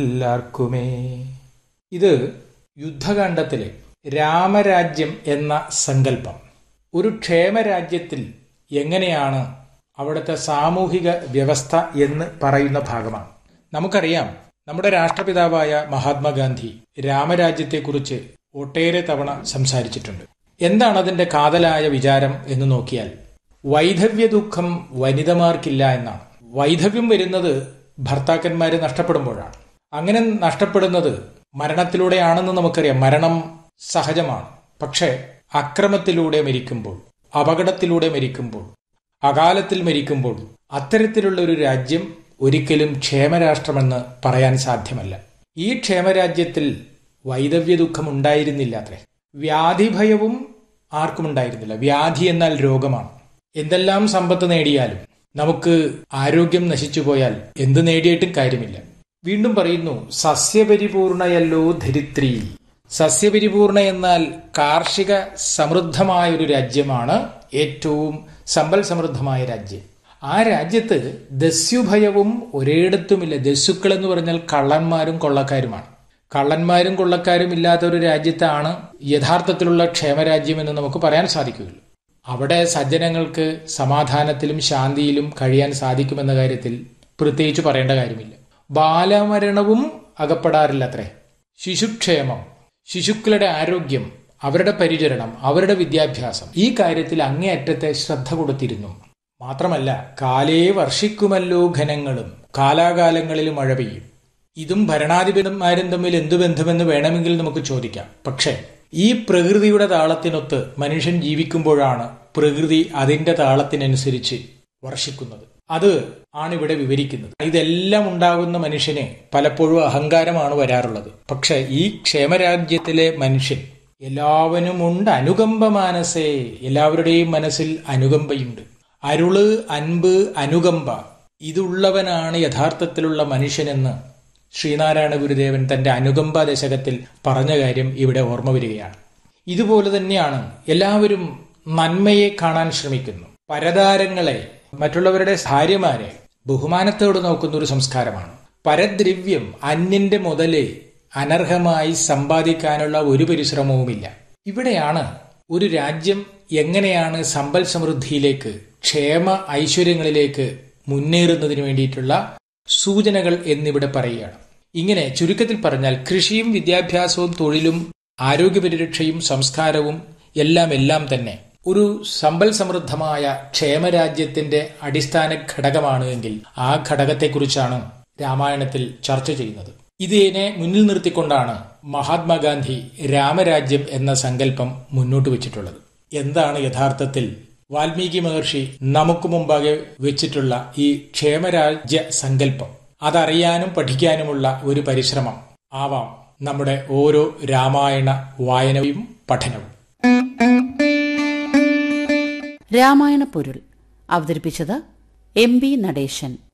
എല്ലാവർക്കുമേ ഇത് യുദ്ധകാണ്ഡത്തിലെ രാമരാജ്യം എന്ന സങ്കല്പം ഒരു ക്ഷേമരാജ്യത്തിൽ എങ്ങനെയാണ് അവിടുത്തെ സാമൂഹിക വ്യവസ്ഥ എന്ന് പറയുന്ന ഭാഗമാണ് നമുക്കറിയാം നമ്മുടെ രാഷ്ട്രപിതാവായ മഹാത്മാഗാന്ധി രാമരാജ്യത്തെക്കുറിച്ച് ഒട്ടേറെ തവണ സംസാരിച്ചിട്ടുണ്ട് എന്താണ് അതിന്റെ കാതലായ വിചാരം എന്ന് നോക്കിയാൽ വൈധവ്യ ദുഃഖം വനിതമാർക്കില്ല എന്നാണ് വൈധവ്യം വരുന്നത് ഭർത്താക്കന്മാരെ നഷ്ടപ്പെടുമ്പോഴാണ് അങ്ങനെ നഷ്ടപ്പെടുന്നത് മരണത്തിലൂടെയാണെന്ന് നമുക്കറിയാം മരണം സഹജമാണ് പക്ഷേ അക്രമത്തിലൂടെ മരിക്കുമ്പോൾ അപകടത്തിലൂടെ മരിക്കുമ്പോൾ അകാലത്തിൽ മരിക്കുമ്പോൾ അത്തരത്തിലുള്ള ഒരു രാജ്യം ഒരിക്കലും ക്ഷേമരാഷ്ട്രമെന്ന് പറയാൻ സാധ്യമല്ല ഈ ക്ഷേമരാജ്യത്തിൽ വൈദവ്യ ദുഃഖം ഉണ്ടായിരുന്നില്ല അത്രേ വ്യാധിഭയവും ആർക്കും ഉണ്ടായിരുന്നില്ല വ്യാധി എന്നാൽ രോഗമാണ് എന്തെല്ലാം സമ്പത്ത് നേടിയാലും നമുക്ക് ആരോഗ്യം നശിച്ചു പോയാൽ എന്ത് നേടിയിട്ടും കാര്യമില്ല വീണ്ടും പറയുന്നു സസ്യപരിപൂർണയല്ലോ ധരിത്രി സസ്യപരിപൂർണ എന്നാൽ കാർഷിക സമൃദ്ധമായ ഒരു രാജ്യമാണ് ഏറ്റവും സമ്പൽ സമൃദ്ധമായ രാജ്യം ആ രാജ്യത്ത് ദസ്യുഭയവും ഒരിടത്തുമില്ല ദസ്യുക്കൾ എന്ന് പറഞ്ഞാൽ കള്ളന്മാരും കൊള്ളക്കാരുമാണ് കള്ളന്മാരും കൊള്ളക്കാരും ഇല്ലാത്ത ഒരു രാജ്യത്താണ് യഥാർത്ഥത്തിലുള്ള ക്ഷേമരാജ്യം എന്ന് നമുക്ക് പറയാൻ സാധിക്കുകയുള്ളൂ അവിടെ സജ്ജനങ്ങൾക്ക് സമാധാനത്തിലും ശാന്തിയിലും കഴിയാൻ സാധിക്കുമെന്ന കാര്യത്തിൽ പ്രത്യേകിച്ച് പറയേണ്ട കാര്യമില്ല ബാലമരണവും അകപ്പെടാറില്ല അത്രേ ശിശുക്ഷേമം ശിശുക്കളുടെ ആരോഗ്യം അവരുടെ പരിചരണം അവരുടെ വിദ്യാഭ്യാസം ഈ കാര്യത്തിൽ അങ്ങേയറ്റത്തെ ശ്രദ്ധ കൊടുത്തിരുന്നു മാത്രമല്ല കാലേ വർഷിക്കുമല്ലോ ഘനങ്ങളും കാലാകാലങ്ങളിൽ മഴ പെയ്യും ഇതും ഭരണാധിപന്മാരും തമ്മിൽ എന്തു ബന്ധമെന്ന് വേണമെങ്കിൽ നമുക്ക് ചോദിക്കാം പക്ഷേ ഈ പ്രകൃതിയുടെ താളത്തിനൊത്ത് മനുഷ്യൻ ജീവിക്കുമ്പോഴാണ് പ്രകൃതി അതിന്റെ താളത്തിനനുസരിച്ച് വർഷിക്കുന്നത് അത് ആണ് ഇവിടെ വിവരിക്കുന്നത് ഇതെല്ലാം ഉണ്ടാകുന്ന മനുഷ്യന് പലപ്പോഴും അഹങ്കാരമാണ് വരാറുള്ളത് പക്ഷെ ഈ ക്ഷേമരാജ്യത്തിലെ മനുഷ്യൻ എല്ലാവനും ഉണ്ട് അനുകമ്പ മാനസേ എല്ലാവരുടെയും മനസ്സിൽ അനുകമ്പയുണ്ട് അരുള് അൻപ് അനുകമ്പ ഇതുള്ളവനാണ് യഥാർത്ഥത്തിലുള്ള മനുഷ്യനെന്ന് ശ്രീനാരായണ ഗുരുദേവൻ തന്റെ അനുകമ്പ ദശകത്തിൽ പറഞ്ഞ കാര്യം ഇവിടെ ഓർമ്മ വരികയാണ് ഇതുപോലെ തന്നെയാണ് എല്ലാവരും നന്മയെ കാണാൻ ശ്രമിക്കുന്നു പരതാരങ്ങളെ മറ്റുള്ളവരുടെ ഭാര്യമാരെ ബഹുമാനത്തോട് നോക്കുന്ന ഒരു സംസ്കാരമാണ് പരദ്രവ്യം അന്യന്റെ മുതല് അനർഹമായി സമ്പാദിക്കാനുള്ള ഒരു പരിശ്രമവുമില്ല ഇവിടെയാണ് ഒരു രാജ്യം എങ്ങനെയാണ് സമ്പൽ സമൃദ്ധിയിലേക്ക് ക്ഷേമ ഐശ്വര്യങ്ങളിലേക്ക് മുന്നേറുന്നതിന് വേണ്ടിയിട്ടുള്ള സൂചനകൾ എന്നിവിടെ പറയുകയാണ് ഇങ്ങനെ ചുരുക്കത്തിൽ പറഞ്ഞാൽ കൃഷിയും വിദ്യാഭ്യാസവും തൊഴിലും ആരോഗ്യപരിരക്ഷയും സംസ്കാരവും എല്ലാം എല്ലാം തന്നെ ഒരു സമ്പൽ സമൃദ്ധമായ ക്ഷേമരാജ്യത്തിന്റെ അടിസ്ഥാന ഘടകമാണ് എങ്കിൽ ആ ഘടകത്തെക്കുറിച്ചാണ് രാമായണത്തിൽ ചർച്ച ചെയ്യുന്നത് ഇതിനെ മുന്നിൽ നിർത്തിക്കൊണ്ടാണ് മഹാത്മാഗാന്ധി രാമരാജ്യം എന്ന സങ്കല്പം മുന്നോട്ട് വെച്ചിട്ടുള്ളത് എന്താണ് യഥാർത്ഥത്തിൽ വാൽമീകി മഹർഷി നമുക്ക് മുമ്പാകെ വെച്ചിട്ടുള്ള ഈ ക്ഷേമരാജ്യ സങ്കല്പം അതറിയാനും പഠിക്കാനുമുള്ള ഒരു പരിശ്രമം ആവാം നമ്മുടെ ഓരോ രാമായണ വായനയും പഠനവും രാമായണ പൊരുൾ അവതരിപ്പിച്ചത് എം ബി നടേശൻ